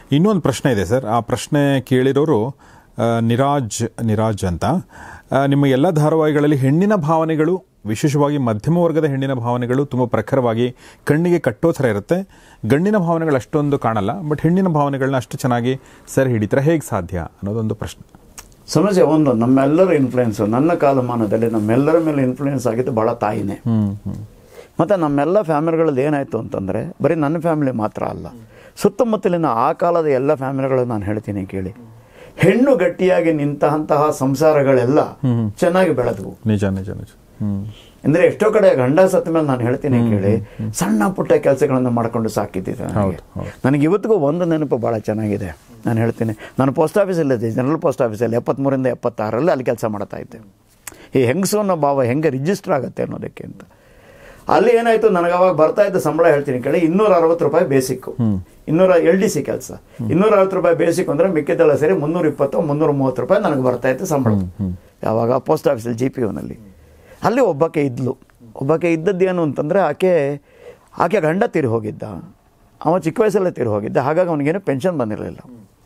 ಇನ್ನೊಂದು ಪ್ರಶ್ನೆ ಇದೆ ಸರ್ ಆ ಪ್ರಶ್ನೆ ಕೇಳಿರೋರು ಆ, ನಿರಾಜ್ ನಿರಾಜ್ ಅಂತ ಆ, ನಿಮ್ಮ ಎಲ್ಲ ಧಾರಾವಾಹಿಗಳಲ್ಲಿ ಹೆಣ್ಣಿನ ಭಾವನೆಗಳು ವಿಶೇಷವಾಗಿ ಮಧ್ಯಮ ವರ್ಗದ ಹೆಣ್ಣಿನ ಭಾವನೆಗಳು ತುಂಬ ಪ್ರಖರವಾಗಿ ಕಣ್ಣಿಗೆ ಕಟ್ಟೋ ಥರ ಇರುತ್ತೆ ಗಂಡಿನ ಭಾವನೆಗಳು ಅಷ್ಟೊಂದು ಕಾಣಲ್ಲ ಬಟ್ ಹೆಣ್ಣಿನ ಭಾವನೆಗಳನ್ನ ಅಷ್ಟು ಚೆನ್ನಾಗಿ ಸೆರೆ ಹಿಡಿತಾರೆ ಹೇಗೆ ಸಾಧ್ಯ ಅನ್ನೋದೊಂದು ಪ್ರಶ್ನೆ ಸಮಸ್ಯೆ ಒಂದು ನಮ್ಮೆಲ್ಲರ ಇನ್ಫ್ಲುಯೆನ್ಸು ನನ್ನ ಕಾಲಮಾನದಲ್ಲಿ ನಮ್ಮೆಲ್ಲರ ಮೇಲೆ ಇನ್ಫ್ಲುಯೆನ್ಸ್ ಆಗಿದ್ದು ಭಾಳ ತಾಯಿನೇ ಹ್ಮ್ ಹ್ಮ್ ಮತ್ತು ನಮ್ಮೆಲ್ಲ ಫ್ಯಾಮಿಲಿಗಳಲ್ಲಿ ಏನಾಯಿತು ಅಂತಂದರೆ ಬರೀ ನನ್ನ ಫ್ಯಾಮಿಲಿ ಮಾತ್ರ ಅಲ್ಲ ಸುತ್ತಮುತ್ತಲಿನ ಆ ಕಾಲದ ಎಲ್ಲ ಫ್ಯಾಮಿಲಿಗಳು ನಾನು ಹೇಳ್ತೀನಿ ಕೇಳಿ ಹೆಣ್ಣು ಗಟ್ಟಿಯಾಗಿ ನಿಂತಹ ಸಂಸಾರಗಳೆಲ್ಲ ಚೆನ್ನಾಗಿ ಬೆಳೆದವು ನಿಜ ನಿಜ ನಿಜ ಹ್ಮ್ ಅಂದರೆ ಎಷ್ಟೋ ಕಡೆ ಗಂಡ ಸತ್ತ ಮೇಲೆ ನಾನು ಹೇಳ್ತೀನಿ ಕೇಳಿ ಸಣ್ಣ ಪುಟ್ಟ ಕೆಲಸಗಳನ್ನು ಮಾಡ್ಕೊಂಡು ಸಾಕಿದ್ದಿದೆ ನನಗೆ. ಹೌದು, ಹೌದು. ನನಗೆ ಇವತ್ತಿಗೂ ಒಂದು ನೆನಪು ಭಾಳ ಚೆನ್ನಾಗಿದೆ ನಾನು ಹೇಳ್ತೀನಿ ನಾನು ಪೋಸ್ಟ್ ಆಫೀಸಲ್ಲಿದ್ದೆ ಜನರಲ್ ಪೋಸ್ಟ್ ಆಫೀಸಲ್ಲಿ ಎಪ್ಪತ್ತ್ಮೂರಿಂದ ಎಪ್ಪತ್ತಾರರಲ್ಲಿ ಅಲ್ಲಿ ಕೆಲಸ ಮಾಡ್ತಾ ಇದ್ದೆ ಈ ಹೆಂಗಸು ಅನ್ನೋ ಭಾವ ಹೆಂಗೆ ರಿಜಿಸ್ಟರ್ ಆಗುತ್ತೆ ಅನ್ನೋದಕ್ಕೆ ಅಂತ ಅಲ್ಲಿ ಏನಾಯಿತು ನನಗೆ ಅವಾಗ ಬರ್ತಾ ಇದ್ದ ಸಂಬಳ ಹೇಳ್ತೀನಿ ಕೇಳಿ ಇನ್ನೂರ ಅರವತ್ತು ರೂಪಾಯಿ ಬೇಸಿಕ್ಕು ಇನ್ನೂರ ಎಲ್ ಡಿ ಸಿ ಕೆಲಸ ಇನ್ನೂರ ಅರವತ್ತು ರೂಪಾಯಿ ಬೇಸಿಕ್ ಅಂದರೆ ಮಿಕ್ಕಿದ್ದೆಲ್ಲ ಸೇರಿ ಮುನ್ನೂರ ಇಪ್ಪತ್ತು ಮುನ್ನೂರ ಮೂವತ್ತು ರೂಪಾಯಿ ನನಗೆ ಬರ್ತಾ ಇತ್ತು ಸಂಬಳ ಯಾವಾಗ ಪೋಸ್ಟ್ ಆಫೀಸಲ್ಲಿ ಜಿ ಪಿ ಯುನಲ್ಲಿ ಅಲ್ಲಿ ಒಬ್ಬಾಕೆ ಇದ್ಲು ಒಬ್ಬಾಕೆ ಇದ್ದದ್ದು ಏನು ಅಂತಂದರೆ ಆಕೆ ಆಕೆ ಗಂಡ ತೀರಿ ಹೋಗಿದ್ದ ಅವ ಚಿಕ್ಕ ವಯಸ್ಸಲ್ಲೇ ತೀರಿ ಹೋಗಿದ್ದ ಹಾಗಾಗಿ ಅವನಿಗೇನು ಪೆನ್ಷನ್ ಬಂದಿರಲಿಲ್ಲ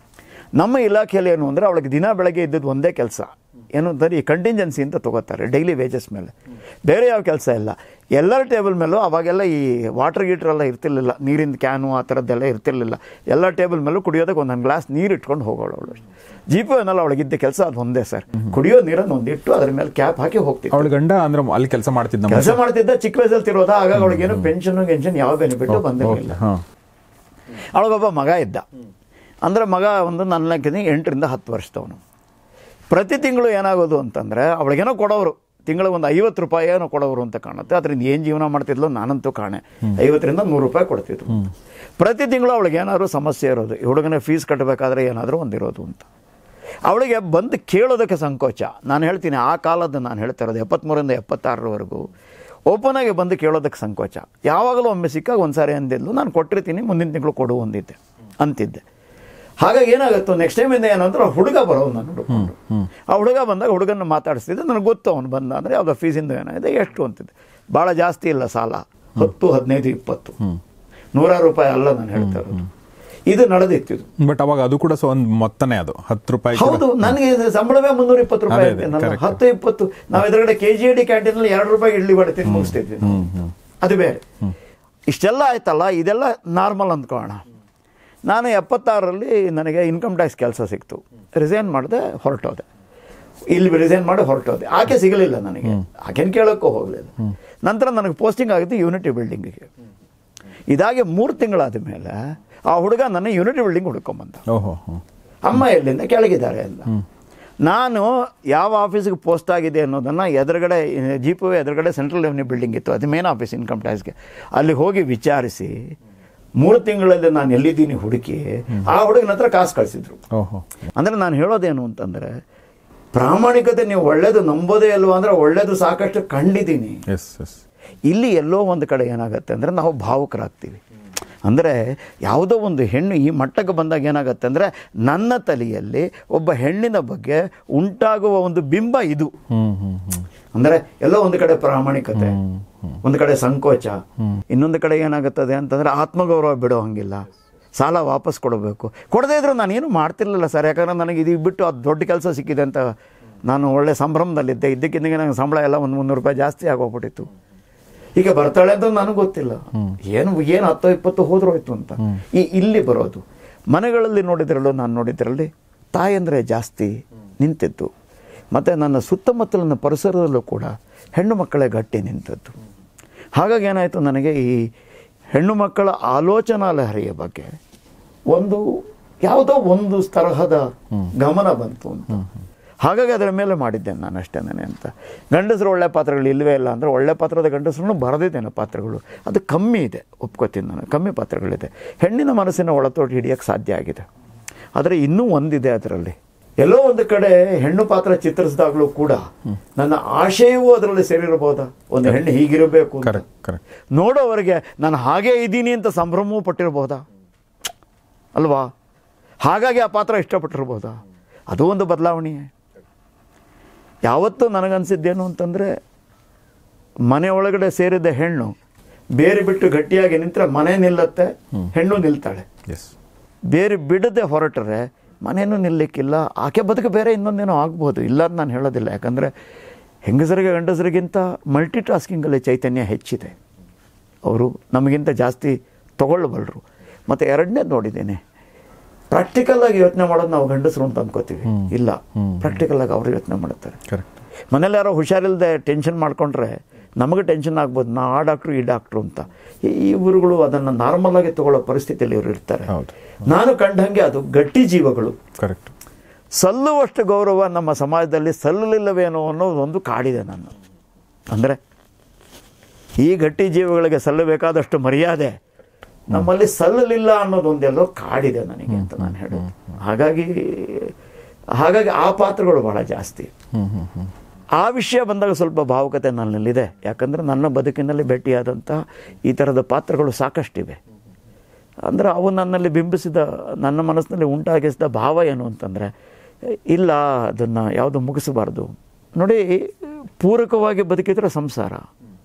ನಮ್ಮ ಇಲಾಖೆಯಲ್ಲಿ ಏನು ಅಂದರೆ ಅವಳಿಗೆ ದಿನ ಬೆಳಗ್ಗೆ ಇದ್ದದ್ದು ಒಂದೇ ಕೆಲಸ ಏನು ಅಂತಂದ್ರೆ ಈ ಕಂಟಿಂಜೆನ್ಸಿ ಅಂತ ತಗೋತಾರೆ ಡೈಲಿ ವೇಜಸ್ ಮೇಲೆ ಬೇರೆ ಯಾವ ಕೆಲಸ ಇಲ್ಲ ಎಲ್ಲರ ಟೇಬಲ್ ಮೇಲೂ ಅವಾಗೆಲ್ಲ ಈ ವಾಟರ್ ಗೀಟರ್ ಎಲ್ಲ ಇರ್ತಿರ್ಲಿಲ್ಲ ನೀರಿನ ಕ್ಯಾನು ಆ ಥರದ್ದೆಲ್ಲ ಇರ್ತಿರ್ಲಿಲ್ಲ ಎಲ್ಲ ಟೇಬಲ್ ಮೇಲೂ ಕುಡಿಯೋದಕ್ಕೆ ಒಂದೊಂದು ಗ್ಲಾಸ್ ನೀರು ಇಟ್ಕೊಂಡು ಹೋಗೋಳು ಅವಳು ಜಿ ಪಿ ಎನ್ನಲ್ಲಿ ಅವಳಿಗಿದ್ದ ಕೆಲಸ ಅದು ಒಂದೇ ಸರ್ ಕುಡಿಯೋ ನೀರನ್ನು ಒಂದಿಟ್ಟು ಅದ್ರ ಮೇಲೆ ಕ್ಯಾಪ್ ಹಾಕಿ ಹೋಗ್ತಿತ್ತು ಅವಳ ಗಂಡ ಅಂದ್ರೆ ಅಲ್ಲಿ ಕೆಲಸ ಮಾಡ್ತಿದ್ದ ಕೆಲಸ ಮಾಡ್ತಿದ್ದ ಚಿಕ್ಕ ವಯಸ್ಸಲ್ಲಿ ತಿರೋದ ಆಗ ಅವಳಿಗೇನು ಪೆನ್ಷನ್ ಗೆನ್ಷನ್ ಯಾವ ಬೆನಿಫಿಟ್ ಬಂದಿರಲಿಲ್ಲ ಹಾ ಅವಳಿಗೊಬ್ಬ ಮಗ ಇದ್ದ ಅಂದರೆ ಮಗ ಒಂದು ನನ್ನ ಲೆಕ್ಕದ ಎಂಟರಿಂದ ಹತ್ತು ವರ್ಷದವನು ಪ್ರತಿ ತಿಂಗಳು ಏನಾಗೋದು ಅಂತಂದರೆ ಅವಳಿಗೇನೋ ಕೊಡೋರು ತಿಂಗಳಿಗೆ ಒಂದು ಐವತ್ತು ರೂಪಾಯಿ ಏನೋ ಕೊಡೋರು ಅಂತ ಕಾಣುತ್ತೆ ಅದರಿಂದ ಏನು ಜೀವನ ಮಾಡ್ತಿದ್ಲು ನಾನಂತೂ ಕಾಣೆ ಐವತ್ತರಿಂದ ನೂರು ರೂಪಾಯಿ ಕೊಡ್ತಿದ್ರು ಪ್ರತಿ ತಿಂಗಳು ಅವಳಿಗೆ ಏನಾದ್ರು ಸಮಸ್ಯೆ ಇರೋದು ಈ ಹುಡುಗನ ಫೀಸ್ ಕಟ್ಟಬೇಕಾದ್ರೆ ಏನಾದರೂ ಒಂದಿರೋದು ಅಂತ ಅವಳಿಗೆ ಬಂದು ಕೇಳೋದಕ್ಕೆ ಸಂಕೋಚ ನಾನು ಹೇಳ್ತೀನಿ ಆ ಕಾಲದ್ದು ನಾನು ಹೇಳ್ತಾ ಇರೋದು ಎಪ್ಪತ್ತ್ಮೂರಿಂದ ಎಪ್ಪತ್ತಾರರವರೆಗೂ ಓಪನ್ ಆಗಿ ಬಂದು ಕೇಳೋದಕ್ಕೆ ಸಂಕೋಚ ಯಾವಾಗಲೂ ಒಮ್ಮೆ ಸಿಕ್ಕಾಗ ಒಂದು ಸಾರಿ ಅಂದಿದ್ಲು ನಾನು ಕೊಟ್ಟಿರ್ತೀನಿ ಮುಂದಿನ ತಿಂಗಳು ಕೊಡು ಅಂದಿದ್ದೆ ಅಂತಿದ್ದೆ ಹಾಗಾಗಿ ಏನಾಗುತ್ತೋ ನೆಕ್ಸ್ಟ್ ಟೈಮಿಂದ ಏನಂದ್ರೆ ಹುಡುಗ ಬರೋದು ನಾನು ಹುಡುಕೊಂಡು ಆ ಹುಡುಗ ಬಂದಾಗ ಹುಡುಗನ ಮಾತಾಡಿಸ್ತಿದ್ದೆ ನನಗೆ ಗೊತ್ತು ಅವನು ಬಂದ ಅಂದರೆ ಯಾವುದೋ ಫೀಸಿಂದ ಏನಾಗಿದೆ ಎಷ್ಟು ಅಂತಿದ್ದೆ ಭಾಳ ಜಾಸ್ತಿ ಇಲ್ಲ ಸಾಲ ಹತ್ತು ಹದಿನೈದು ಇಪ್ಪತ್ತು ನೂರಾರು ರೂಪಾಯಿ ಅಲ್ಲ ನಾನು ಹೇಳ್ತಾ ಇರೋದು ಇದು ನಡೆದಿತ್ತು ಇದು ಬಟ್ ಅವಾಗ ಅದು ಕೂಡ ಸೊ ಒಂದು ಮೊತ್ತನೇ ಅದು ಹತ್ತು ರೂಪಾಯಿ ಕೂಡ- ಹೌದು ನನಗೆ ಇದು ಸಂಬಳವೇ ಮುನ್ನೂರ ಇಪ್ಪತ್ತು ರೂಪಾಯಿ ಅದೇ, ಅದೇ, ಇದೆ. ನಾನು correct. ಹತ್ತು ಇಪ್ಪತ್ತು ನಾವು ಎದುರುಗಡೆ ಕೆ ಜಿ ಡಿ ಕ್ಯಾಂಟೀನಲ್ಲಿ ಎರಡು ರೂಪಾಯಿ ಇಡ್ಲಿ ಬಡ ತಿಂದು ಮುಗಿಸ್ತಿದ್ವಿ ನಾವು. ಅದು ಬೇರೆ ಇಷ್ಟೆಲ್ಲ ಆಯ್ತಲ್ಲ ಇದೆಲ್ಲ ನಾರ್ಮಲ್ ಅಂದ್ಕೊಳ್ಳೋಣ ನಾನು ಎಪ್ಪತ್ತಾರರಲ್ಲಿ ನನಗೆ ಇನ್ಕಮ್ ಟ್ಯಾಕ್ಸ್ ಕೆಲಸ ಸಿಕ್ತು ರಿಸೈನ್ ಮಾಡಿದೆ ಹೊರಟೋದೆ ಇಲ್ಲಿ ರಿಸೈನ್ ಮಾಡಿ ಹೊರಟೋದೆ ಆಕೆ ಸಿಗಲಿಲ್ಲ ನನಗೆ ಆಕೆನ ಕೇಳೋಕ್ಕೂ ಹೋಗಲಿಲ್ಲ ನಂತರ ನನಗೆ ಪೋಸ್ಟಿಂಗ್ ಆಗಿದ್ದು ಯೂನಿಟಿ ಬಿಲ್ಡಿಂಗಿಗೆ ಇದಾಗಿ ಮೂರು ತಿಂಗಳಾದ ಮೇಲೆ ಆ ಹುಡುಗ ನನ್ನ ಯೂನಿಟಿ ಬಿಲ್ಡಿಂಗ್ ಹುಡ್ಕೊಂಬಂದ ಓಹೋ ಹ್ಮ್. ಅಮ್ಮ ಎಲ್ಲಿಂದ ಕೆಳಗಿದ್ದಾರೆ ಅಂತ ನಾನು ಯಾವ ಆಫೀಸಿಗೆ ಪೋಸ್ಟ್ ಆಗಿದೆ ಅನ್ನೋದನ್ನು ಎದುರುಗಡೆ ಜಿ ಪಿ ಎದುರುಗಡೆ ಸೆಂಟ್ರಲ್ ರೆವೆನ್ಯೂ ಬಿಲ್ಡಿಂಗ್ ಇತ್ತು ಅದು ಮೇನ್ ಆಫೀಸ್ ಇನ್ಕಮ್ ಟ್ಯಾಕ್ಸ್ಗೆ ಅಲ್ಲಿ ಹೋಗಿ ವಿಚಾರಿಸಿ ಮೂರು ತಿಂಗಳಲ್ಲಿ ನಾನು ಎಲ್ಲಿದ್ದೀನಿ ಹುಡುಕಿ ಆ ಹುಡುಗನ ಹತ್ರ ಕಾಸು ಕಳಿಸಿದ್ರು ಓಹೋ ಅಂದರೆ ನಾನು ಹೇಳೋದೇನು ಅಂತಂದರೆ ಪ್ರಾಮಾಣಿಕತೆ ನೀವು ಒಳ್ಳೇದು ನಂಬೋದೇ ಅಲ್ವಾ ಅಂದರೆ ಒಳ್ಳೇದು ಸಾಕಷ್ಟು ಕಂಡಿದ್ದೀನಿ ಎಸ್ ಎಸ್ ಇಲ್ಲಿ ಎಲ್ಲೋ ಒಂದು ಕಡೆ ಏನಾಗುತ್ತೆ ಅಂದರೆ ನಾವು ಭಾವುಕರಾಗ್ತೀವಿ ಅಂದರೆ ಯಾವುದೋ ಒಂದು ಹೆಣ್ಣು ಈ ಮಟ್ಟಕ್ಕೆ ಬಂದಾಗ ಏನಾಗುತ್ತೆ ಅಂದರೆ ನನ್ನ ತಲೆಯಲ್ಲಿ ಒಬ್ಬ ಹೆಣ್ಣಿನ ಬಗ್ಗೆ ಉಂಟಾಗುವ ಒಂದು ಬಿಂಬ ಇದು ಹ್ಮ್ ಹ್ಮ್ ಹ್ಮ್ ಅಂದರೆ ಎಲ್ಲೋ ಒಂದು ಕಡೆ ಪ್ರಾಮಾಣಿಕತೆ ಒಂದು ಕಡೆ ಸಂಕೋಚ ಇನ್ನೊಂದು ಕಡೆ ಏನಾಗುತ್ತದೆ ಅಂತಂದರೆ ಆತ್ಮಗೌರವ ಬಿಡೋ ಹಂಗಿಲ್ಲ ಸಾಲ ವಾಪಸ್ ಕೊಡಬೇಕು ಕೊಡದೇ ಇದ್ರೂ ನಾನೇನು ಮಾಡ್ತಿರ್ಲಿಲ್ಲ ಸರ್ ಯಾಕಂದ್ರೆ ನನಗೆ ಇದು ಬಿಟ್ಟು ಅದು ದೊಡ್ಡ ಕೆಲಸ ಸಿಕ್ಕಿದೆ ಅಂತ ನಾನು ಒಳ್ಳೆ ಸಂಭ್ರಮದಲ್ಲಿದ್ದೆ ಇದ್ದಕ್ಕಿದ್ದಂಗೆ ನನಗೆ ಸಂಬಳ ಎಲ್ಲ ಒಂದು ಮುನ್ನೂರು ರೂಪಾಯಿ ಜಾಸ್ತಿ ಆಗೋಗ್ಬಿಟ್ಟಿತ್ತು ಈಗ ಬರ್ತಾಳೆ ಅಂತ ನನಗೆ ಗೊತ್ತಿಲ್ಲ ಏನು ಏನು ಹತ್ತೋ ಇಪ್ಪತ್ತು ಹೋದ್ರು ಹೋಯ್ತು ಅಂತ ಈ ಇಲ್ಲಿ ಬರೋದು ಮನೆಗಳಲ್ಲಿ ನೋಡಿದ್ರಲ್ಲೂ ನಾನು ನೋಡಿದ್ರಲ್ಲಿ ತಾಯಂದರೆ ಜಾಸ್ತಿ ನಿಂತಿದ್ದು ಮತ್ತು ನನ್ನ ಸುತ್ತಮುತ್ತಲಿನ ಪರಿಸರದಲ್ಲೂ ಕೂಡ ಹೆಣ್ಣು ಮಕ್ಕಳೇ ಗಟ್ಟಿ ನಿಂತದ್ದು ಹಾಗಾಗಿ ಏನಾಯಿತು ನನಗೆ ಈ ಹೆಣ್ಣು ಮಕ್ಕಳ ಆಲೋಚನಾ ಲಹರಿಯ ಬಗ್ಗೆ ಒಂದು ಯಾವುದೋ ಒಂದು ತರಹದ ಗಮನ ಬಂತು ಅಂತ ಹಾಗಾಗಿ ಅದರ ಮೇಲೆ ಮಾಡಿದ್ದೇನೆ ನಾನು ಅಷ್ಟೇನೆ ಅಂತ ಗಂಡಸರು ಒಳ್ಳೆ ಪಾತ್ರಗಳು ಇಲ್ಲವೇ ಇಲ್ಲ ಅಂದರೆ ಒಳ್ಳೆ ಪಾತ್ರದ ಗಂಡಸರನ್ನು ಬರೆದಿದ್ದೇನೆ ಪಾತ್ರಗಳು ಅದು ಕಮ್ಮಿ ಇದೆ ಒಪ್ಕೋತೀನಿ ನಾನು ಕಮ್ಮಿ ಪಾತ್ರಗಳಿದೆ ಹೆಣ್ಣಿನ ಮನಸ್ಸಿನ ಒಳತೋಟ ಹಿಡಿಯೋಕ್ಕೆ ಸಾಧ್ಯ ಆಗಿದೆ ಆದರೆ ಇನ್ನೂ ಒಂದಿದೆ ಅದರಲ್ಲಿ ಎಲ್ಲೋ ಒಂದು ಕಡೆ ಹೆಣ್ಣು ಪಾತ್ರ ಚಿತ್ರಿಸಿದಾಗಲೂ ಕೂಡ ನನ್ನ ಆಶಯವೂ ಅದರಲ್ಲಿ ಸೇರಿರಬಹುದಾ ಒಂದು ಹೆಣ್ಣು ಹೀಗಿರಬೇಕು ಅಂತ. ಕರೆಕ್ಟ್ ಕರೆಕ್ಟ್ ನೋಡೋವರೆಗೆ ನಾನು ಹಾಗೇ ಇದ್ದೀನಿ ಅಂತ ಸಂಭ್ರಮವೂ ಪಟ್ಟಿರಬಹುದಾ ಅಲ್ವಾ ಹಾಗಾಗಿ ಆ ಪಾತ್ರ ಇಷ್ಟಪಟ್ಟಿರ್ಬೋದಾ ಅದು ಒಂದು ಬದಲಾವಣೆ ಯಾವತ್ತೂ ನನಗನ್ಸಿದ್ದೇನು ಅಂತಂದರೆ ಮನೆ ಒಳಗಡೆ ಸೇರಿದ ಹೆಣ್ಣು ಬೇರೆ ಬಿಟ್ಟು ಗಟ್ಟಿಯಾಗಿ ನಿಂತರೆ ಮನೆ ನಿಲ್ಲತ್ತೆ ಹೆಣ್ಣು ನಿಲ್ತಾಳೆ ಎಸ್ ಬೇರೆ ಬಿಡದೆ ಹೊರಟರೆ ಮನೇನೂ ನಿಲ್ಲಕ್ಕಿಲ್ಲ ಆಕೆ ಬದುಕು ಬೇರೆ ಇನ್ನೊಂದೇನೋ ಆಗ್ಬೋದು ಇಲ್ಲ ಅಂತ ನಾನು ಹೇಳೋದಿಲ್ಲ ಯಾಕಂದರೆ ಹೆಂಗಸರಿಗೆ ಗಂಡಸರಿಗಿಂತ ಮಲ್ಟಿ ಟಾಸ್ಕಿಂಗಲ್ಲಿ ಚೈತನ್ಯ ಹೆಚ್ಚಿದೆ ಅವರು ನಮಗಿಂತ ಜಾಸ್ತಿ ತಗೊಳ್ಳಬಲ್ಲರು ಮತ್ತು ಎರಡನೇದು ನೋಡಿದ್ದೇನೆ ಪ್ರಾಕ್ಟಿಕಲ್ ಆಗಿ ಯೋಚನೆ ಮಾಡೋದು ನಾವು ಗಂಡಸರು ಅಂತ ಅನ್ಕೋತೀವಿ ಇಲ್ಲ ಪ್ರಾಕ್ಟಿಕಲ್ ಆಗಿ ಅವರು ಯೋಚನೆ ಮಾಡುತ್ತಾರೆ ಕರೆಕ್ಟ್ ಮನೇಲಿ ಯಾರೋ ಹುಷಾರಿಲ್ಲದೆ ಟೆನ್ಷನ್ ಮಾಡ್ಕೊಂಡ್ರೆ ನಮಗೆ ಟೆನ್ಷನ್ ಆಗ್ಬೋದು ನಾ ಆ ಡಾಕ್ಟ್ರು ಈ ಡಾಕ್ಟ್ರು ಅಂತ ಈ- ಇವ್ರುಗಳು ಅದನ್ನು ನಾರ್ಮಲ್ ಆಗಿ ತಗೊಳ್ಳೋ ಪರಿಸ್ಥಿತಿಯಲ್ಲಿ ಇವರು ಇರ್ತಾರೆ ಹೌದು. ನಾನು ಕಂಡಂಗೆ ಅದು ಗಟ್ಟಿ ಜೀವಗಳು ಕರೆಕ್ಟ್ ಸಲ್ಲುವಷ್ಟು ಗೌರವ ನಮ್ಮ ಸಮಾಜದಲ್ಲಿ ಸಲ್ಲಲಿಲ್ಲವೇನೋ ಅನ್ನೋದು ಒಂದು ಕಾಡಿದೆ ನಾನು ಅಂದರೆ ಈ ಗಟ್ಟಿ ಜೀವಗಳಿಗೆ ಸಲ್ಲಬೇಕಾದಷ್ಟು ಮರ್ಯಾದೆ ನಮ್ಮಲ್ಲಿ ಸಲ್ಲಲಿಲ್ಲ ಅನ್ನೋದೊಂದೆಲ್ಲೋ ಕಾಡಿದೆ ನನಗೆ ಅಂತ ನಾನು ಹೇಳೋದು ಹಾಗಾಗಿ ಹಾಗಾಗಿ ಆ ಪಾತ್ರಗಳು ಬಹಳ ಜಾಸ್ತಿ ಹ್ಮ್ ಹ್ಮ್ ಹ್ಮ್ ಆ ವಿಷಯ ಬಂದಾಗ ಸ್ವಲ್ಪ ಭಾವುಕತೆ ನನ್ನಲ್ಲಿದೆ ಯಾಕಂದರೆ ನನ್ನ ಬದುಕಿನಲ್ಲಿ ಭೇಟಿಯಾದಂಥ ಈ ಥರದ ಪಾತ್ರಗಳು ಸಾಕಷ್ಟಿವೆ ಅಂದರೆ ಅವು ನನ್ನಲ್ಲಿ ಬಿಂಬಿಸಿದ ನನ್ನ ಮನಸ್ಸಿನಲ್ಲಿ ಉಂಟಾಗಿಸಿದ ಭಾವ ಏನು ಅಂತಂದರೆ ಇಲ್ಲ ಅದನ್ನು ಯಾವುದು ಮುಗಿಸಬಾರ್ದು ನೋಡಿ ಪೂರಕವಾಗಿ ಬದುಕಿದ್ರೆ ಸಂಸಾರ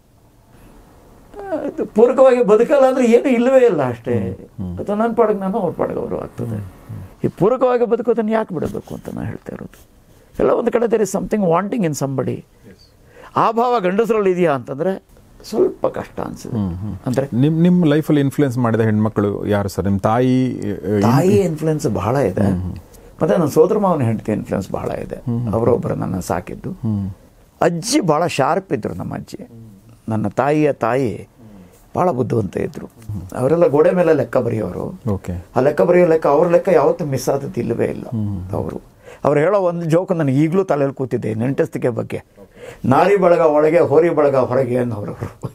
ಅದು ಪೂರಕವಾಗಿ ಬದುಕಲ್ಲ ಅಂದರೆ ಏನು ಇಲ್ಲವೇ ಇಲ್ಲ ಅಷ್ಟೇ ಅದು ನನ್ನ ಪಾಡಿಗೆ ನಾನು ಅವ್ರ ಪಾಡಿಗೆ ಅವರು ಆಗ್ತದೆ ಈ ಪೂರಕವಾಗಿ ಬದುಕೋದನ್ನು ಯಾಕೆ ಬಿಡಬೇಕು ಅಂತ ನಾನು ಹೇಳ್ತಾ ಇರೋದು ಎಲ್ಲ ಒಂದು ಕಡೆ there is something wanting in somebody ಆ ಭಾವ ಗಂಡಸರಲ್ಲಿ ಇದೆಯಾ ಅಂತಂದರೆ ಸ್ವಲ್ಪ ಕಷ್ಟ ಅನಿಸಿದೆ ಅಂದರೆ ನಿಮ್ ನಿಮ್ಮ ಲೈಫಲ್ಲಿ ಇನ್ಫ್ಲುಯೆನ್ಸ್ ಮಾಡಿದ ಹೆಣ್ಮಕ್ಳು ಯಾರು ಸರ್ ನಿಮ್ಮ ತಾಯಿ ಅಹ್, ತಾಯಿ ಇನ್ಫ್ಲುಯೆನ್ಸ್ ಬಹಳ ಇದೆ ಮತ್ತೆ ನನ್ನ ಸೋದರ ಮಾವನ ಹೆಂಡತಿ ಇನ್ಫ್ಲುಯೆನ್ಸ್ ಬಹಳ ಇದೆ ಅವರೊಬ್ಬರು ನನ್ನ ಸಾಕಿದ್ದು ಅಜ್ಜಿ ಭಾಳ ಶಾರ್ಪ್ ಇದ್ರು ನಮ್ಮ ಅಜ್ಜಿ ನನ್ನ ತಾಯಿಯ ತಾಯಿ ಭಾಳ ಬುದ್ಧಿವಂತ ಇದ್ರು ಅವರೆಲ್ಲ ಗೋಡೆ ಮೇಲೆ ಲೆಕ್ಕ ಬರೆಯೋರು ಓಕೆ ಆ ಲೆಕ್ಕ ಬರೆಯೋ ಲೆಕ್ಕ ಅವ್ರ ಲೆಕ್ಕ ಯಾವತ್ತೂ ಮಿಸ್ ಆದದ್ದು ಇಲ್ಲವೇ ಇಲ್ಲ ಅವರು ಅವ್ರು ಹೇಳೋ ಒಂದು ಜೋಕು ನನಗೆ ಈಗಲೂ ತಲೆಯಲ್ಲಿ ಕೂತಿದ್ದೆ ನೆಂಟಸ್ತಿಕೆ ಬಗ್ಗೆ ನಾರಿ ಬಳಗ ಒಳಗೆ ಹೋರಿ ಬಳಗ ಹೊರಗೆ ಅನ್ನೋರು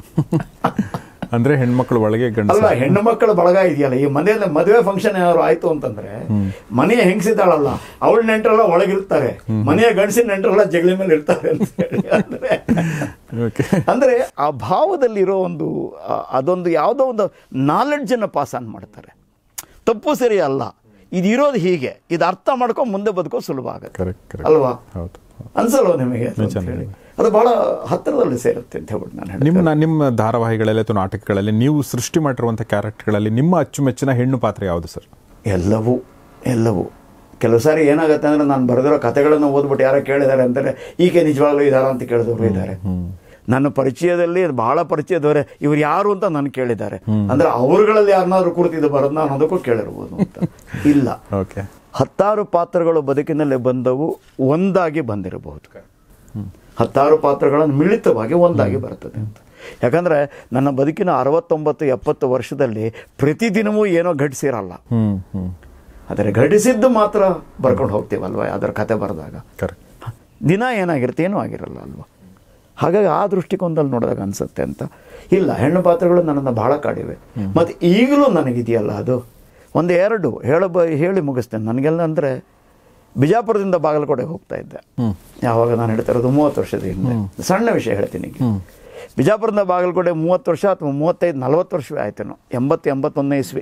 ಅಂದ್ರೆ ಹೆಣ್ಮಕ್ಳು ಒಳಗೆ ಗಂಡಸ ಅಲ್ಲ ಹೆಣ್ಣು ಮಕ್ಕಳ ಬಳಗ ಇದೆಯಲ್ಲ ಈ ಮನೆಯಲ್ಲಿ ಮದುವೆ ಫಂಕ್ಷನ್ ಏನಾದ್ರು ಆಯ್ತು ಅಂತಂದ್ರೆ ಮನೆಯ ಹೆಂಗಸಿದ್ದಾಳಲ್ಲ ಅವಳ ನೆಂಟರೆಲ್ಲ ಒಳಗಿರ್ತಾರೆ ಮನೆಯ ಗಂಡಸಿನ ನೆಂಟರೆಲ್ಲ ಜಗಲಿ ಮೇಲೆ ಇರ್ತಾರೆ ಅಂತ ಹೇಳಿ ಅಂದ್ರೆ ಓಕೆ ಅಂದ್ರೆ ಆ ಭಾವದಲ್ಲಿರೋ ಒಂದು ಆ, ಅದೊಂದು ಯಾವುದೋ ಒಂದು ನಾಲೆಡ್ಜನ್ನು ಪಾಸ್ ಆನ್ ಮಾಡ್ತಾರೆ ತಪ್ಪು ಸರಿ ಅಲ್ಲ ಇದು ಇರೋದು ಹೀಗೆ ಇದು ಅರ್ಥ ಮಾಡ್ಕೊಂಡು ಮುಂದೆ ಬದುಕೋ ಸುಲಭ ಆಗುತ್ತೆ ಕರೆಕ್ಟ್ ಕರೆಕ್ಟ್ ಅಲ್ವಾ ಹೌದು ಅನ್ಸಲ್ವ ನಿಮಗೆ ಅದು ಅಂತ ಹೇಳಿ ಅದು ಬಹಳ ಹತ್ತಿರದಲ್ಲಿ ಸೇರುತ್ತೆ ಅಂತ ಹೇಳ್ಬಿಟ್ಟು ನಾನು ಹೇಳ್ತೀನಿ ನಿಮ್ಮ ನಿಮ್ಮ ಧಾರಾವಾಹಿಗಳಲ್ಲಿ ಅಥವಾ ನಾಟಕಗಳಲ್ಲಿ ನೀವು ಸೃಷ್ಟಿ ಮಾಡಿರುವಂಥ ಕ್ಯಾರೆಕ್ಟರ್ಗಳಲ್ಲಿ ನಿಮ್ಮ ಅಚ್ಚುಮೆಚ್ಚಿನ ಹೆಣ್ಣು ಪಾತ್ರ ಯಾವುದು ಸರ್ ಎಲ್ಲವೂ ಎಲ್ಲವೂ ಕೆಲವು ಸಾರಿ ಏನಾಗುತ್ತೆ ಅಂದ್ರೆ ನಾನು ಬರೆದಿರೋ ಕಥೆಗಳನ್ನು ಓದ್ಬಿಟ್ಟು ಯಾರೋ ಕೇಳಿದ್ದಾರೆ ಅಂತಾರೆ ಈಕೆ ನಿಜವಾಗ್ಲೂ ಇದಾರ ಅಂತ ಕೇಳಿದವರು ಇದ್ದಾರೆ ನನ್ನ ಪರಿಚಯದಲ್ಲಿ ಬಹಳ ಪರಿಚಯದವರೇ ಇವ್ರು ಯಾರು ಅಂತ ನಾನು ಕೇಳಿದ್ದಾರೆ ಅಂದ್ರೆ ಅವರುಗಳಲ್ಲಿ ಯಾರನ್ನಾದ್ರೂ ಕುರಿತಿದ್ದು ಬರೋದನ್ನ ಅನ್ನೋದಕ್ಕೂ ಕೇಳಿರ್ಬೋದು ಅಂತ ಇಲ್ಲ ಓಕೆ ಹತ್ತಾರು ಪಾತ್ರಗಳು ಬದುಕಿನಲ್ಲಿ ಬಂದವು ಒಂದಾಗಿ ಬಂದಿರಬಹುದು ಹತ್ತಾರು ಪಾತ್ರಗಳನ್ನು ಮಿಳಿತವಾಗಿ ಒಂದಾಗಿ ಬರ್ತದೆ ಅಂತ ಯಾಕಂದ್ರೆ ನನ್ನ ಬದುಕಿನ ಅರವತ್ತೊಂಬತ್ತು ಎಪ್ಪತ್ತು ವರ್ಷದಲ್ಲಿ ಪ್ರತಿದಿನವೂ ಏನೋ ಘಟಿಸಿರಲ್ಲ ಹ್ಮ್ ಹ್ಮ್ ಆದರೆ ಘಟಿಸಿದ್ದು ಮಾತ್ರ ಬರ್ಕೊಂಡು ಹೋಗ್ತೀವಲ್ವ ಅದರ ಕತೆ ಬರೆದಾಗ ಕರೆಕ್ಟ್ ದಿನ ಏನಾಗಿರುತ್ತೆ ಏನೂ ಆಗಿರಲ್ಲ ಅಲ್ವಾ ಹಾಗಾಗಿ ಆ ದೃಷ್ಟಿಕೋನದಲ್ಲಿ ನೋಡಿದಾಗ ಅನಿಸುತ್ತೆ ಅಂತ ಇಲ್ಲ ಹೆಣ್ಣು ಪಾತ್ರಗಳು ನನ್ನನ್ನು ಬಹಳ ಕಾಡಿವೆ ಮತ್ತು ಈಗಲೂ ನನಗಿದೆಯಲ್ಲ ಅದು ಒಂದು ಎರಡು ಹೇಳ ಬ ಹೇಳಿ ಮುಗಿಸ್ತೇನೆ ನನಗೆಲ್ಲ ಅಂದರೆ ಬಿಜಾಪುರದಿಂದ ಬಾಗಲಕೋಟೆಗೆ ಹೋಗ್ತಾ ಇದ್ದೆ ಯಾವಾಗ ನಾನು ಹೇಳ್ತಾ ಇರೋದು ಮೂವತ್ತು ವರ್ಷದ ಹಿಂದೆ ಸಣ್ಣ ವಿಷಯ ಹೇಳ್ತೀನಿ ಈಗ ಬಿಜಾಪುರದಿಂದ ಬಾಗಲಕೋಟೆ ಮೂವತ್ತು ವರ್ಷ ಅಥವಾ ಮೂವತ್ತೈದು ನಲವತ್ತು ವರ್ಷವೇ ಆಯ್ತೇನೋ ಎಂಬತ್ತು ಎಂಬತ್ತೊಂದನೇ ಇಸ್ವಿ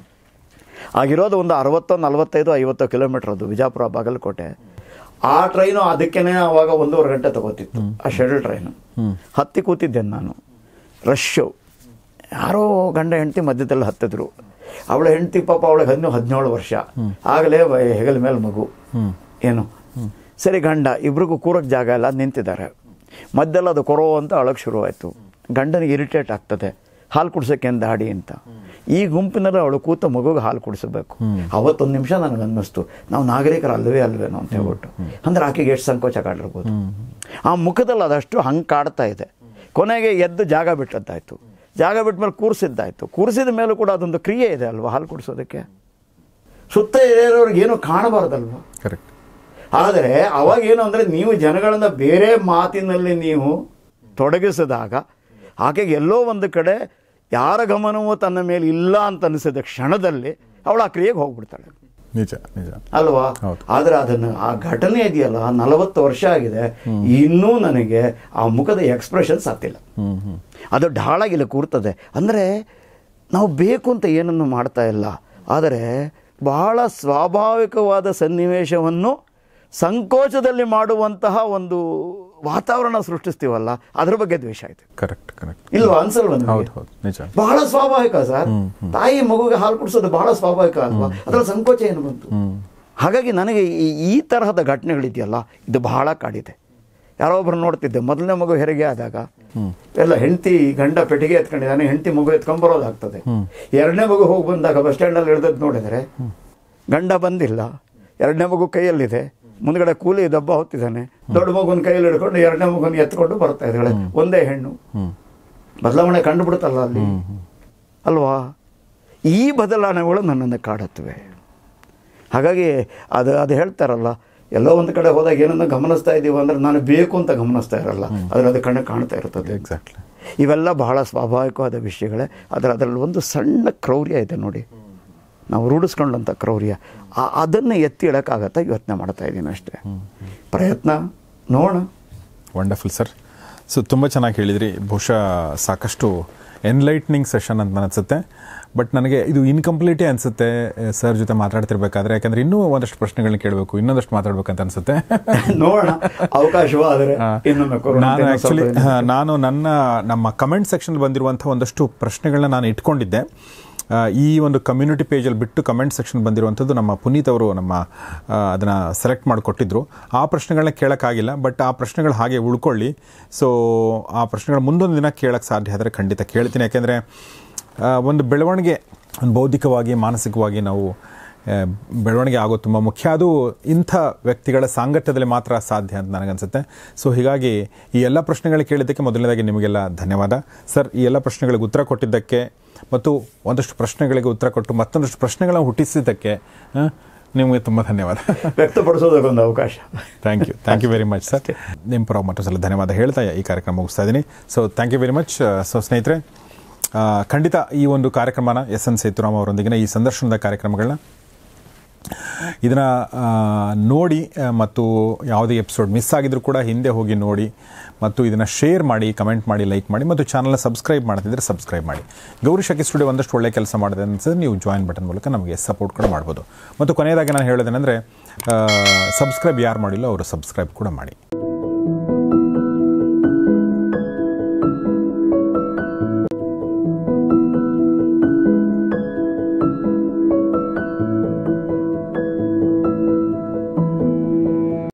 ಆಗಿರೋದು ಒಂದು ಅರವತ್ತೋ ನಲವತ್ತೈದು ಐವತ್ತು ಕಿಲೋಮೀಟರ್ ಅದು ವಿಜಾಪುರ ಬಾಗಲಕೋಟೆ ಆ ಟ್ರೈನು ಅದಕ್ಕೇನೆ ಅವಾಗ ಒಂದೂವರೆ ಗಂಟೆ ತಗೋತಿತ್ತು ಆ ಶೆಡ್ಯೂಲ್ ಟ್ರೈನು ಹತ್ತಿ ಕೂತಿದ್ದೇನೆ ನಾನು ರಶ್ಶು ಯಾರೋ ಗಂಡ ಹೆಂಡತಿ ಮಧ್ಯದಲ್ಲಿ ಹತ್ತಿದ್ರು ಅವಳ ಹೆಂಡತಿ ಪಾಪ ಅವಳಿಗೆ ಹದಿನೂ ಹದಿನೇಳು ವರ್ಷ ಆಗಲೇ ಹೆಗಲ ಮೇಲೆ ಮಗು ಏನು ಸರಿ ಗಂಡ ಇಬ್ರಿಗೂ ಕೂರಕ್ಕೆ ಜಾಗ ಇಲ್ಲ ನಿಂತಿದ್ದಾರೆ ಮಧ್ಯದಲ್ಲಿ ಅದು ಕೊರೋ ಅಂತ ಅಳಕ್ಕೆ ಶುರುವಾಯಿತು ಗಂಡನಿಗೆ ಇರಿಟೇಟ್ ಆಗ್ತದೆ ಹಾಲು ಕುಡ್ಸೋಕೆ ಅಂತ ಹಾಡಿ ಅಂತ ಈ ಗುಂಪಿನಲ್ಲಿ ಅವಳು ಕೂತ ಮಗುಗೆ ಹಾಲು ಕುಡಿಸಬೇಕು ಅವತ್ತೊಂದು ನಿಮಿಷ ನನಗೆ ಅನ್ನಿಸ್ತು ನಾವು ನಾಗರಿಕರು ಅಲ್ವೇ ಅಲ್ವೇನೋ ಅಂತ ಹೇಳ್ಬಿಟ್ಟು ಅಂದ್ರೆ ಆಕೆಗೆ ಎಷ್ಟು ಸಂಕೋಚ ಕಾಡಿರ್ಬೋದು ಆ ಮುಖದಲ್ಲಿ ಅದಷ್ಟು ಹಂಗೆ ಕಾಡ್ತಾ ಇದೆ ಕೊನೆಗೆ ಎದ್ದು ಜಾಗ ಬಿಟ್ಟದ್ದಾಯ್ತು ಜಾಗ ಬಿಟ್ಟ ಮೇಲೆ ಕೂರಿಸಿದ್ದಾಯ್ತು ಕೂರಿಸಿದ ಮೇಲೂ ಕೂಡ ಅದೊಂದು ಕ್ರಿಯೆ ಇದೆ ಅಲ್ವಾ ಹಾಲು ಕುಡಿಸೋದಕ್ಕೆ ಸುತ್ತ ಇರೋರಿಗೆ ಏನೂ ಕಾಣಬಾರ್ದಲ್ವಾ ಕರೆಕ್ಟ್ ಆದರೆ ಅವಾಗ ಏನು ಅಂದರೆ ನೀವು ಜನಗಳನ್ನ ಬೇರೆ ಮಾತಿನಲ್ಲಿ ನೀವು ತೊಡಗಿಸಿದಾಗ ಆಕೆಗೆ ಎಲ್ಲೋ ಒಂದು ಕಡೆ ಯಾರ ಗಮನವೂ ತನ್ನ ಮೇಲೆ ಇಲ್ಲ ಅಂತ ಅನಿಸಿದ ಕ್ಷಣದಲ್ಲಿ ಅವಳು ಆ ಕ್ರಿಯೆಗೆ ಹೋಗ್ಬಿಡ್ತಾಳೆ ನಿಜ ನಿಜ ಅಲ್ವಾ ಹೌದು. ಆದರೆ ಅದನ್ನು ಆ ಘಟನೆ ಇದೆಯಲ್ಲ ನಲವತ್ತು ವರ್ಷ ಆಗಿದೆ ಇನ್ನೂ ನನಗೆ ಆ ಮುಖದ ಎಕ್ಸ್ಪ್ರೆಷನ್ಸ್ ಆಗ್ತಿಲ್ಲ ಹ್ಮ್ ಹ್ಮ್ ಅದು ಢಾಳಾಗಿ ಇಲ್ಲಿ ಕೂರ್ತದೆ ಅಂದರೆ ನಾವು ಬೇಕು ಅಂತ ಏನನ್ನು ಮಾಡ್ತಾ ಇಲ್ಲ ಆದರೆ ಬಹಳ ಸ್ವಾಭಾವಿಕವಾದ ಸನ್ನಿವೇಶವನ್ನು ಸಂಕೋಚದಲ್ಲಿ ಮಾಡುವಂತಹ ಒಂದು ವಾತಾವರಣ ಸೃಷ್ಟಿಸ್ತೀವಲ್ಲ ಅದ್ರ ಬಗ್ಗೆ ದ್ವೇಷ ಆಯ್ತು ಕರೆಕ್ಟ್ ಕರೆಕ್ಟ್ ಇಲ್ವಾ ಅನ್ಸಲ್ವಾ ನಿಮ್ಗೆ? ಹೌದು ಹೌದು ನಿಜ ಬಹಳ ಸ್ವಾಭಾವಿಕ ಸರ್ ತಾಯಿ ಮಗುಗೆ ಹಾಲು ಕುಡಿಸೋದು ಬಹಳ ಸ್ವಾಭಾವಿಕ ಅಲ್ವಾ ಅದ್ರಲ್ಲಿ ಸಂಕೋಚ ಏನು ಬಂತು ಹಾಗಾಗಿ ನನಗೆ ಈ ಈ ತರಹದ ಘಟನೆಗಳಿದೆಯಲ್ಲ ಇದು ಬಹಳ ಕಾಡಿದೆ ಯಾರೋ ಒಬ್ರು ನೋಡ್ತಿದ್ದೆ ಮೊದಲನೇ ಮಗು ಹೆರಿಗೆ ಆದಾಗ ಎಲ್ಲ ಹೆಂಡತಿ ಗಂಡ ಪೆಟ್ಟಿಗೆ ಎತ್ಕೊಂಡಿದ್ದಾನೆ ಹೆಂಡತಿ ಮಗು ಎತ್ಕೊಂಡ್ ಬರೋದಾಗ್ತದೆ ಎರಡನೇ ಮಗು ಹೋಗಿ ಬಂದಾಗ ಬಸ್ ಸ್ಟ್ಯಾಂಡಲ್ಲಿ ಇಳ್ದದ್ದು ನೋಡಿದ್ರೆ ಗಂಡ ಬಂದಿಲ್ಲ ಎರಡನೇ ಮಗು ಕೈಯಲ್ಲಿದೆ ಮುಂದ್ಗಡೆ ಕೂಲಿ ದಬ್ಬ ಹೊತ್ತಿದ್ದಾನೆ ದೊಡ್ಡ ಮಗುನ ಕೈಯಲ್ಲಿ ಹಿಡ್ಕೊಂಡು ಎರಡನೇ ಮಗುನ ಎತ್ಕೊಂಡು ಬರ್ತಾ ಇದ್ದಾಳೆ ಒಂದೇ ಹೆಣ್ಣು ಬದಲಾವಣೆ ಕಂಡುಬಿಡುತ್ತಲ್ಲ ಅಲ್ಲಿ ಅಲ್ವಾ ಈ ಬದಲಾವಣೆಗಳು ನನ್ನನ್ನು ಕಾಡುತ್ತವೆ ಹಾಗಾಗಿ ಅದು ಅದು ಹೇಳ್ತಾರಲ್ಲ ಎಲ್ಲೋ ಒಂದು ಕಡೆ ಹೋದಾಗ ಏನನ್ನ ಗಮನಿಸ್ತಾ ಇದ್ದೀವಿ ಅಂದ್ರೆ ನಾನು ಬೇಕು ಅಂತ ಗಮನಿಸ್ತಾ ಇರಲ್ಲ ಅದ್ರ ಅದು ಕಣ್ಣು ಕಾಣ್ತಾ ಇರ್ತದೆ ಎಕ್ಸಾಕ್ಟ್ಲಿ ಇವೆಲ್ಲ ಬಹಳ ಸ್ವಾಭಾವಿಕವಾದ ವಿಷಯಗಳೇ ಅದರ ಅದರಲ್ಲಿ ಒಂದು ಸಣ್ಣ ಕ್ರೌರ್ಯ ಇದೆ ನೋಡಿ ನಾವು ರೂಢಿಸ್ಕೊಂಡಂಥ ಕ್ರೌರ್ಯ ಆ- ಅದನ್ನು ಎತ್ತಿ ಇಡೋಕ್ಕಾಗತ್ತಾ ಯೋಚನೆ ಮಾಡ್ತಾ ಇದ್ದೀನಿ ಅಷ್ಟೇ ಪ್ರಯತ್ನ ನೋಡೋಣ ವಂಡರ್ಫುಲ್ ಸರ್ ಸೊ ತುಂಬ ಚೆನ್ನಾಗಿ ಹೇಳಿದ್ರಿ ಬಹುಶಃ ಸಾಕಷ್ಟು ಎನ್ಲೈಟ್ನಿಂಗ್ ಸೆಷನ್ ಅಂತ ಅನಿಸುತ್ತೆ ಬಟ್ ನನಗೆ ಇದು ಇನ್ಕಂಪ್ಲೀಟೇ ಅನಿಸುತ್ತೆ ಸರ್ ಜೊತೆ ಮಾತಾಡ್ತಿರ್ಬೇಕಾದ್ರೆ ಯಾಕಂದ್ರೆ ಇನ್ನೂ ಒಂದಷ್ಟು ಪ್ರಶ್ನೆಗಳನ್ನ ಕೇಳಬೇಕು ಇನ್ನೊಂದಷ್ಟು ಮಾತಾಡ್ಬೇಕಂತ ಅನಿಸುತ್ತೆ ನೋಡೋಣ ಅವಕಾಶವಾದರೆ ಇನ್ನೊಮ್ಮೆ ಕೊರೋನಾ ನಾನು ಇನ್ನೊಂದು ಆ್ಯಕ್ಚುಲಿ ಸ್ವಲ್ಪ ನಾನು ನನ್ನ ನಮ್ಮ ಕಮೆಂಟ್ ಸೆಕ್ಷನ್ ಬಂದಿರುವಂಥ ಒಂದಷ್ಟು ಪ್ರಶ್ನೆಗಳನ್ನ ನಾನು ಇಟ್ಕೊಂಡಿದ್ದೆ ಆ, ಈ ಒಂದು ಕಮ್ಯುನಿಟಿ ಪೇಜಲ್ಲಿ ಬಿಟ್ಟು ಕಮೆಂಟ್ ಸೆಕ್ಷನ್ ಬಂದಿರುವಂಥದ್ದು ನಮ್ಮ ಪುನೀತ್ ಅವರು ನಮ್ಮ ಅದನ್ನು ಸೆಲೆಕ್ಟ್ ಮಾಡಿಕೊಟ್ಟಿದ್ರು ಆ ಪ್ರಶ್ನೆಗಳನ್ನ ಕೇಳೋಕ್ಕಾಗಿಲ್ಲ ಬಟ್ ಆ ಪ್ರಶ್ನೆಗಳು ಹಾಗೆ ಉಳ್ಕೊಳ್ಳಿ ಸೊ ಆ ಪ್ರಶ್ನೆಗಳು ಮುಂದೊಂದು ದಿನ ಕೇಳೋಕ್ಕೆ ಸಾಧ್ಯ ಆದರೆ ಖಂಡಿತ ಕೇಳ್ತೀನಿ ಯಾಕೆಂದರೆ ಒಂದು ಬೆಳವಣಿಗೆ ಒಂದು ಬೌದ್ಧಿಕವಾಗಿ ಮಾನಸಿಕವಾಗಿ ನಾವು ಆ, ಬೆಳವಣಿಗೆ ಆಗೋದು ತುಂಬ ಮುಖ್ಯ ಅದು ಇಂಥ ವ್ಯಕ್ತಿಗಳ ಸಾಂಗತ್ಯದಲ್ಲಿ ಮಾತ್ರ ಸಾಧ್ಯ ಅಂತ ನನಗನ್ಸುತ್ತೆ ಸೊ ಹೀಗಾಗಿ ಈ ಎಲ್ಲ ಪ್ರಶ್ನೆಗಳು ಕೇಳಿದ್ದಕ್ಕೆ ಮೊದಲನೇದಾಗಿ ನಿಮಗೆಲ್ಲ ಧನ್ಯವಾದ ಸರ್ ಈ ಎಲ್ಲ ಪ್ರಶ್ನೆಗಳಿಗೆ ಉತ್ತರ ಕೊಟ್ಟಿದ್ದಕ್ಕೆ ಮತ್ತು ಒಂದಷ್ಟು ಪ್ರಶ್ನೆಗಳಿಗೆ ಉತ್ತರ ಕೊಟ್ಟು ಮತ್ತೊಂದಷ್ಟು ಪ್ರಶ್ನೆಗಳನ್ನ ಹುಟ್ಟಿಸಿದ್ದಕ್ಕೆ ಆ, ನಿಮಗೆ ತುಂಬ ಧನ್ಯವಾದ ವ್ಯಕ್ತಪಡಿಸೋದಕ್ಕೊಂದು ಅವಕಾಶ thank you thank you very much sir ನಿಮ್ಮ ಪರ ಮತ್ತೊಂದು ಸಲ ಧನ್ಯವಾದ ಹೇಳ್ತಾ ಈ ಕಾರ್ಯಕ್ರಮ ಮುಗಿಸ್ತಾ ಇದ್ದೀನಿ so thank you very much so ಸ್ನೇಹಿತರೆ ಆ, ಖಂಡಿತ ಈ ಒಂದು ಕಾರ್ಯಕ್ರಮನ ಎಸ್ ಎನ್ ಸೇತುರಾಮ್ ಅವರೊಂದಿಗಿನ ಈ ಸಂದರ್ಶನದ ಕಾರ್ಯಕ್ರಮಗಳನ್ನ ಇದನ್ನು ನೋಡಿ ಆ, ಮತ್ತು ಯಾವುದೇ ಎಪಿಸೋಡ್ ಮಿಸ್ ಆಗಿದ್ರು ಕೂಡ ಹಿಂದೆ ಹೋಗಿ ನೋಡಿ ಮತ್ತು ಇದನ್ನು ಶೇರ್ ಮಾಡಿ ಕಮೆಂಟ್ ಮಾಡಿ ಲೈಕ್ ಮಾಡಿ ಮತ್ತು ಚಾನಲ್ನ ಸಬ್ಸ್ಕ್ರೈಬ್ ಮಾಡ್ತಿದ್ರೆ ಸಬ್ಸ್ಕ್ರೈಬ್ ಮಾಡಿ ಗೌರಿ ಶಕಿ ಸ್ಟುಡಿಯೋ ಒಂದಷ್ಟು ಒಳ್ಳೆ ಕೆಲಸ ಮಾಡಿದೆ ಅನ್ಸಿದ್ರೆ ನೀವು ಜಾಯಿನ್ ಬಟನ್ ಮೂಲಕ ನಮಗೆ ಸಪೋರ್ಟ್ ಕೂಡ ಮಾಡ್ಬೋದು ಮತ್ತು ಕೊನೆಯದಾಗಿ ನಾನು ಹೇಳೋದೇನೆಂದರೆ ಸಬ್ಸ್ಕ್ರೈಬ್ ಯಾರು ಮಾಡಿಲ್ಲ ಅವರು ಸಬ್ಸ್ಕ್ರೈಬ್ ಕೂಡ ಮಾಡಿ